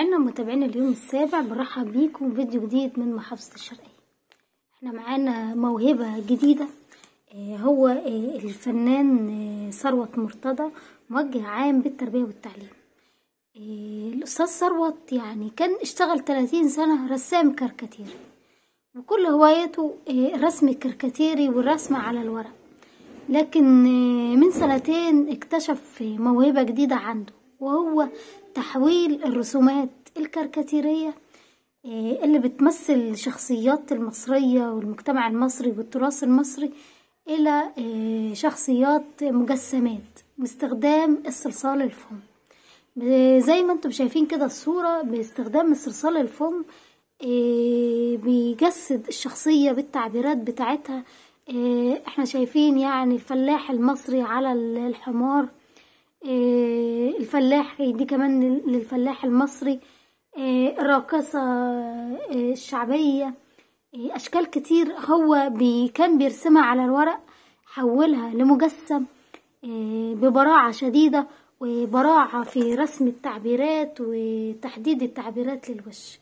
مستمعينا ومتابعين اليوم السابع برحب بيكم فيديو جديد من محافظة الشرقية احنا معانا موهبة جديدة آه، هو آه، الفنان آه، ثروت مرتضى موجه عام بالتربية والتعليم آه، الأستاذ ثروت يعني كان اشتغل 30 سنة رسام كاريكاتيري وكل هوايته آه، الرسم الكاريكاتيري والرسم على الورق لكن آه، من سنتين اكتشف موهبة جديدة عنده وهو تحويل الرسومات الكاريكاتيرية آه، اللي بتمثل الشخصيات المصرية والمجتمع المصري والتراث المصري إلى آه، شخصيات مجسمات باستخدام الصلصال الفم ب- زي ما انتم شايفين كده الصورة باستخدام الصلصال الفم آه، بيجسد الشخصية بالتعبيرات بتاعتها آه، احنا شايفين يعني الفلاح المصري على ال- الحمار آه، الفلاح دي كمان لل- للفلاح المصري آه، الراقصة آه، الشعبية آه، أشكال كتير هو بي كان بيرسمها على الورق حولها لمجسم آه، ببراعة شديدة وبراعة في رسم التعبيرات وتحديد التعبيرات للوش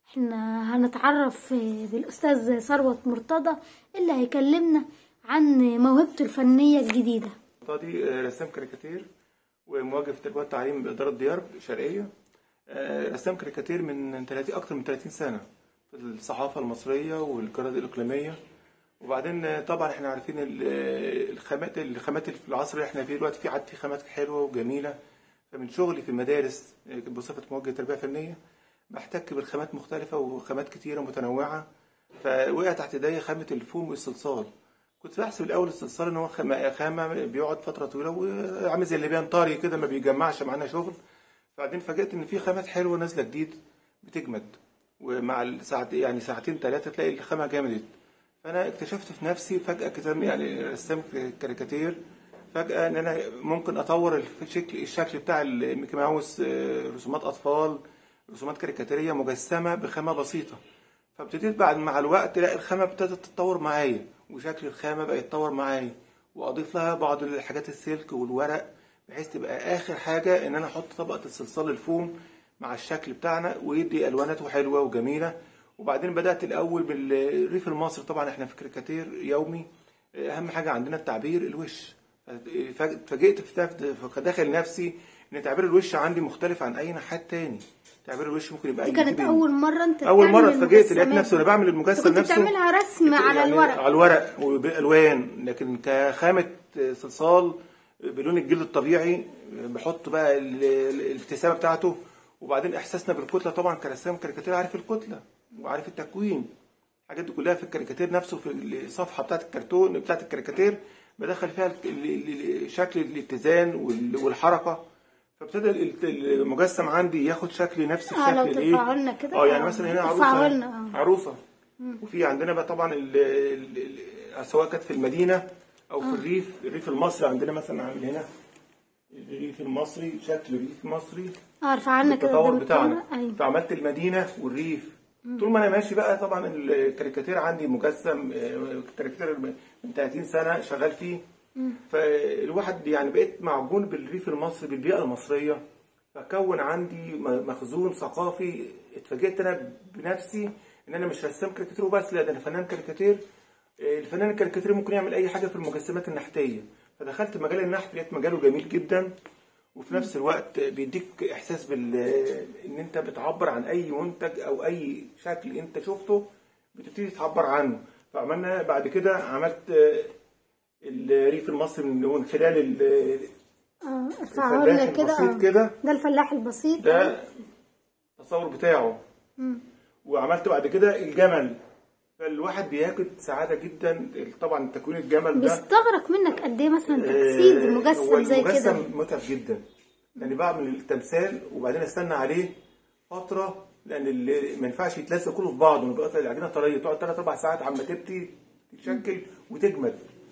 احنا هنتعرف آه، بالأستاذ ثروت مرتضى اللي هيكلمنا عن موهبته الفنية الجديدة طادي آه، رسام كاريكاتير وموجه في التربيه والتعليم باداره ديار شرقيه آه، رسام كاريكاتير من 30 اكتر من 30 سنه في الصحافه المصريه والجرائد الاقليميه وبعدين آه، طبعا احنا عارفين ال- آه، الخامات الخامات اللي في العصر اللي احنا فيه دلوقتي في عاد في خامات حلوه وجميله فمن شغلي في المدارس آه، بصفه موجه تربيه فنيه بحتك بالخامات مختلفه وخامات كتيره متنوعه فوقع تحت ايديا خامه الفوم والصلصال كنت بحسب الاول الصلصال ان هو خامه خامة بيقعد فتره طويله وعامل زي اللبان طري كده ما بيجمعش معانا شغل بعدين فاجئت ان في خامات حلوه نازله جديد بتجمد ومع الساعت يعني ساعتين ثلاثه تلاقي الخامه جمدت فانا اكتشفت في نفسي فجاه كده يعني رسام كاريكاتير فجاه ان انا ممكن اطور الشكل الشكل بتاع الميكي ماوس آه، رسومات اطفال رسومات كاريكاتيريه مجسمه بخامه بسيطه فابتديت بعد مع الوقت لا الخامة ابتدت تتطور معايا وشكل الخامة بقى يتطور معايا وأضيف لها بعض الحاجات السلك والورق بحيث تبقى آخر حاجة إن أنا أحط طبقة الصلصال الفوم مع الشكل بتاعنا ويدي ألواناته حلوة وجميلة وبعدين بدأت الأول بالريف المصري طبعا إحنا في كاريكاتير يومي أهم حاجة عندنا التعبير الوش اتفاجئت في ده- فداخل نفسي إن تعبير الوش عندي مختلف عن أي نحات تاني تعبير الوش ممكن يبقى دي كانت يجيب أول مرة أنت اول مره تعمل اتفاجئت لقيت المجسمات. نفسي وانا بعمل المجسم كنت نفسه بتعملها رسم على يعني الورق على الورق وبالوان لكن كخامه صلصال بلون الجلد الطبيعي بحط بقى ال- ال- الابتسامه بتاعته وبعدين احساسنا بالكتله طبعا كرسام كاريكاتير عارف الكتله وعارف التكوين الحاجات دي كلها في الكاريكاتير نفسه في الصفحه بتاعت الكرتون بتاعت الكاريكاتير بدخل فيها ال- ال- ال- شكل الاتزان وال- والحركه فابتدى ال- المجسم عندي ياخد شكل نفس اه لو الشكل الايه ترفعوا لنا كده اه يعني مثلا هنا ترفعوا عروسه لنا اه عروسه وفي عندنا بقى طبعا ال ال ال سواء كانت في المدينه او في الريف الريف المصري عندنا مثلا عامل هنا الريف المصري شكل ريف مصري اه ارفع لنا كده التطور قدام بتاعنا الكاميرا. ايوه فعملت المدينه والريف طول ما انا ماشي بقى طبعا الكاريكاتير عندي مجسم آه، كاريكاتير من 30 سنه شغال فيه فالواحد يعني بقيت معجون بالريف المصري بالبيئه المصريه فكون عندي م- مخزون ثقافي اتفاجئت انا بنفسي ان انا مش رسام كاريكاتير وبس لا ده انا فنان كاريكاتير آه، الفنان الكاريكاتير ممكن يعمل اي حاجه في المجسمات النحتيه فدخلت مجال النحت لقيت مجاله جميل جدا وفي نفس الوقت بيديك احساس بال ان انت بتعبر عن اي منتج او اي شكل انت شفته بتبتدي تعبر عنه فعملنا بعد كده عملت آه، الريف المصري من من خلال ال- اه ارفعوا لنا الفلاح كده البسيط آه. كده ده الفلاح البسيط ده التصور بتاعه مم. وعملت بعد كده الجمل فالواحد بياخد سعاده جدا طبعا تكوين الجمل ده بيستغرق منك قد ايه مثلا تجسيد آه، هو المجسم زي كده المجسم متعب جدا يعني بعمل التمثال وبعدين استنى عليه فتره لان اللي ما ينفعش يتلزق كله في بعضه بيبقى العجينه طريه تقعد ثلاث اربع ساعات عما تبتي تتشكل وتجمد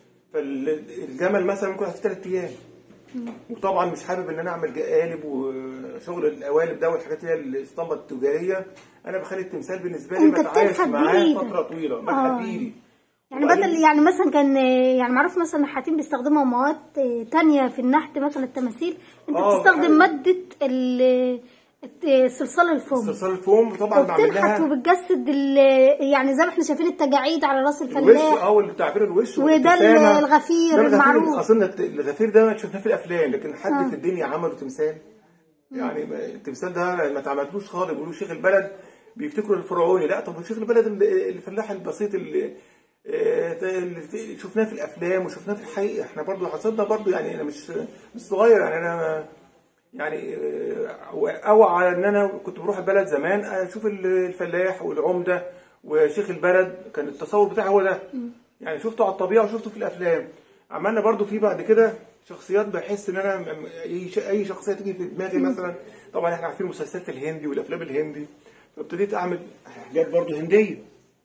فالجمل مثلا ممكن في ثلاث ايام وطبعا مش حابب ان انا اعمل قالب وشغل القوالب ده والحاجات اللي هي الاسطمبه التجاريه انا بخلي التمثال بالنسبه لي أنت بتعايش بتنحت معاه بإيدك. فتره طويله آه. بنحت بايدي يعني وبعدين- بدل يعني مثلا كان يعني معروف مثلا النحاتين بيستخدموا مواد تانية في النحت مثلا التماثيل انت آه، بتستخدم حقيقي. مادة ال- الت- صلصال الفوم صلصال الفوم طبعا بعمل وبتنحت لها وبتجسد ال- يعني زي ما احنا شايفين التجاعيد على راس الوش الفلاح اه تعبير الوش وده والابتسامة. الغفير ده المعروف. اظن الغفير ده شفناه في الافلام لكن حد في الدنيا عمله تمثال يعني ما- التمثال ده ما اتعملتلوش خالص بيقولوا شيخ البلد بيفتكروا الفرعوني لا طب شيخ البلد ال- الفلاح البسيط اللي آه، ده اللي شفناه في الافلام وشفناه في الحقيقه احنا برضو حصلنا برضو يعني انا مش مش صغير يعني انا يعني آه، اوعى ان انا كنت بروح البلد زمان اشوف ال- الفلاح والعمده وشيخ البلد كان التصور بتاعي هو ده يعني شفته على الطبيعه وشفته في الافلام عملنا برضو في بعد كده شخصيات بحس ان انا م- م- اي ش- اي شخصيه تيجي في دماغي مثلا طبعا احنا عارفين المسلسلات الهندي والافلام الهندي فابتديت اعمل حاجات برضو هنديه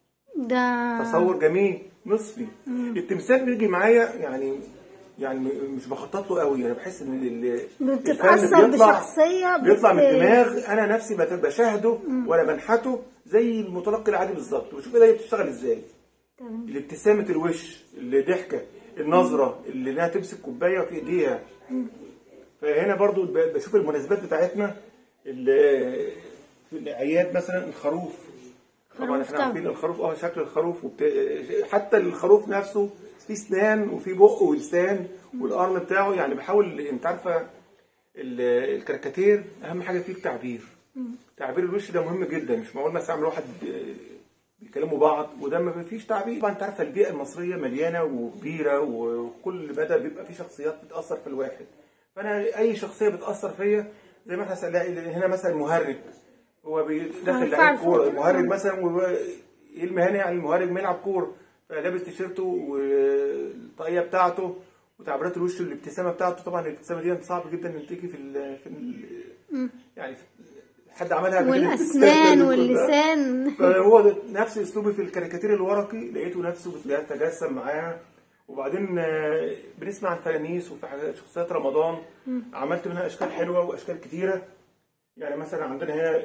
ده تصور جميل مصري التمثال بيجي معايا يعني يعني مش بخطط له قوي انا بحس ان ال- ال- بتتأثر الفن بيطلع بشخصية بت- بيطلع من الدماغ انا نفسي بت- بشاهده ولا بنحته زي المتلقي العادي بالظبط بشوف ايديا بتشتغل ازاي تمام. الابتسامه الوش الضحكه النظره اللي انها تمسك كوبايه في ايديها فهنا برضو ب- بشوف المناسبات بتاعتنا اللي في الاعياد مثلا الخروف طبعا خروف احنا طبعا. عارفين الخروف اه شكل الخروف وبت... حتى الخروف نفسه فيه اسنان وفيه بق ولسان والقرن بتاعه يعني بحاول انت عارفه ال- الكاريكاتير اهم حاجه فيه التعبير تعبير الوش ده مهم جدا مش معقول مثلا اعمل واحد آه، بيكلموا بعض وده ما فيش تعبير طبعا انت عارفه البيئه المصريه مليانه وكبيره وكل مدى بيبقى في شخصيات بتاثر في الواحد فانا اي شخصيه بتاثر فيا زي ما احنا سأل- هنا مثلا مهرج هو بيدخل ينفع لعيب كوره الفوق. مهرج مثلا وهو- ايه المهنه يعني المهرج بيلعب كوره فلابس تيشيرته والطاقيه بتاعته وتعبيرات الوش والابتسامه بتاعته طبعا الابتسامه دي صعب جدا ان تيجي في ال في ال يعني في- حد عملها قبل كده والأسنان كلها. واللسان فهو ده نفس اسلوبي في الكاريكاتير الورقي لقيته نفسه بيتجسم معاها وبعدين آه، بنسمع عن فوانيس وفي حاجات- شخصيات رمضان عملت منها اشكال حلوه واشكال كتيره يعني مثلا عندنا هنا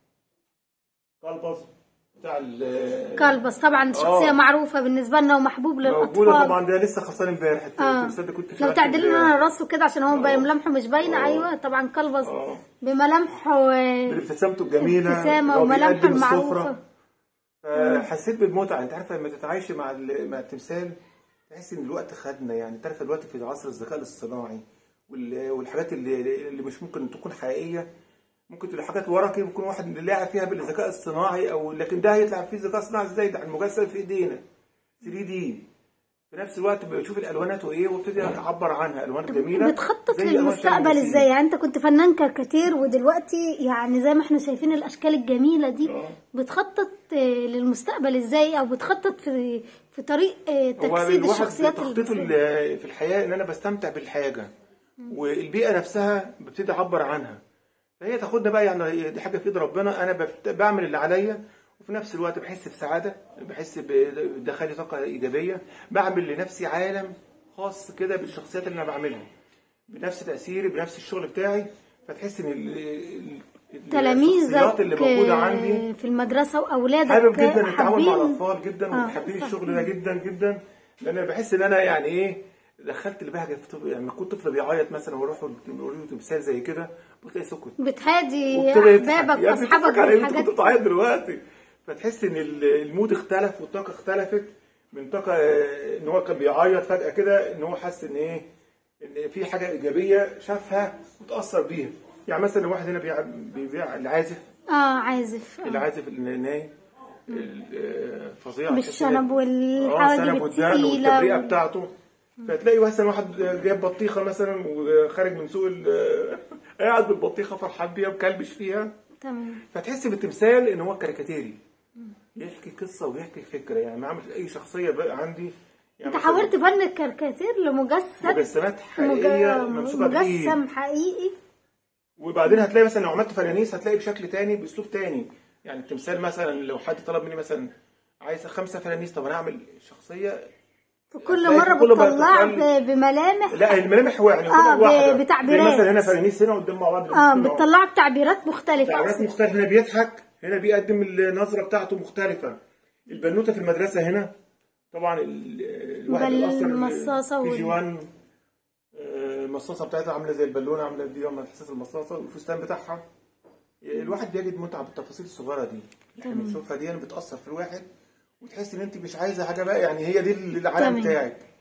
كلبز بتاع ال- كلبس طبعا شخصية آه. معروفة بالنسبة لنا ومحبوب موجوده للأطفال طبعا ده لسه خلصان امبارح اه التمثال ده كنت لو شغال تعدلي في ال- لنا راسه كده عشان هو آه. ملامحه مش باينة آه. أيوة طبعا كلبس اه بملامحه و- بابتسامته الجميله ابتسامة هو وملامحه بيقدم المعروفة السفرة. فحسيت بالمتعه انت عارفه لما تتعايشي مع ال- مع التمثال تحس ان الوقت خدنا يعني انت عارفه الوقت في عصر الذكاء الاصطناعي وال- والحاجات اللي اللي مش ممكن تكون حقيقيه ممكن تبقى حاجات ورقي ممكن واحد لاعب فيها بالذكاء الصناعي او لكن ده هيطلع فيه ذكاء صناعي ازاي ده المجسم في ايدينا 3 دي في نفس الوقت بشوف الالوانات وايه وابتدي اعبر عنها الوان جميله بتخطط زي ألوان للمستقبل شمس ازاي يعني انت كنت فنان كاريكاتير ودلوقتي يعني زي ما احنا شايفين الاشكال الجميله دي آه. بتخطط آه، للمستقبل ازاي او بتخطط في في طريق آه، هو تجسيد الواحد الشخصيات تخطيطه اللي ال- في الحياه ان انا بستمتع بالحاجه والبيئه نفسها ببتدي اعبر عنها فهي تاخدنا بقى يعني دي حاجه في ايد ربنا انا ببت- بعمل اللي عليا وفي نفس الوقت بحس بسعاده بحس بدخلي طاقه ايجابيه بعمل لنفسي عالم خاص كده بالشخصيات اللي انا بعملها بنفس تاثيري بنفس الشغل بتاعي فتحس ان ال- ال- الشخصيات تلاميذك اللي موجوده آه، عندي في المدرسه واولادك حابب جدا التعامل مع حابين الاطفال جدا آه، وحابين صح. الشغل ده جدا جدا لان انا بحس ان انا يعني ايه دخلت البهجه في طفل يعني لما كنت طفل بيعيط مثلا واروح اقول له تمثال زي كده بتلاقي سكت بتهادي وابتدى يضحك. احبابك يا ابني واصحابك بتضحك على إيه؟ انت بالحاجات كنت بتعيط دلوقتي فتحس ان ال- المود اختلف والطاقه اختلفت من طاقه آه، ان هو كان بيعيط فجاه كده ان هو حس ان ايه ان في حاجه ايجابيه شافها وتاثر بيها يعني مثلا واحد هنا بيع- بيبيع العازف اه عازف آه. العازف الناي ال- فظيع بالشنب اه والحواجب الشنب والدهن والتبريئه التقيله بتاعته فتلاقي مثلا واحد جايب بطيخه مثلا وخارج من سوق ال- قاعد بالبطيخه فرحان بيها وكلبش فيها تمام فتحس بالتمثال ان هو كاريكاتيري يحكي قصه ويحكي فكره يعني ما عمل اي شخصيه بقى عندي يعني انت مثلاً حاولت فن الكاريكاتير لمجسد مجسمات مج- حقيقيه ممسوكه بايد مجسم حقيقي وبعدين هتلاقي مثلا لو عملت فنانيس هتلاقي بشكل تاني باسلوب تاني يعني التمثال مثلا لو حد طلب مني مثلا عايز خمسه فنانيس طب انا اعمل شخصيه في كل هتلاقي مره في كل مرة بتطلع بتطلع- ب- بملامح لا الملامح هو يعني آه، كل واحده ب- بتعبيرات. زي مثلا هنا فنانيس هنا قدام مع بعض اه الاتنين أهو. بتطلع بتعبيرات مختلفه تعبيرات أصلاً. مختلفه هنا بيضحك هنا بيقدم النظره بتاعته مختلفه البنوته في المدرسه هنا طبعا ال- الواحد بل- بيأثر المصاصة في وال- جي 1 آه، المصاصه بتاعتها عامله زي البالونه عامله دي عامله حساس المصاصه والفستان بتاعها الواحد بيجد متعه بالتفاصيل الصغيره دي احنا تمام. بنشوفها دي بتاثر في الواحد وتحس ان انت مش عايزه حاجه بقى يعني هي دي العالم تمام. بتاعك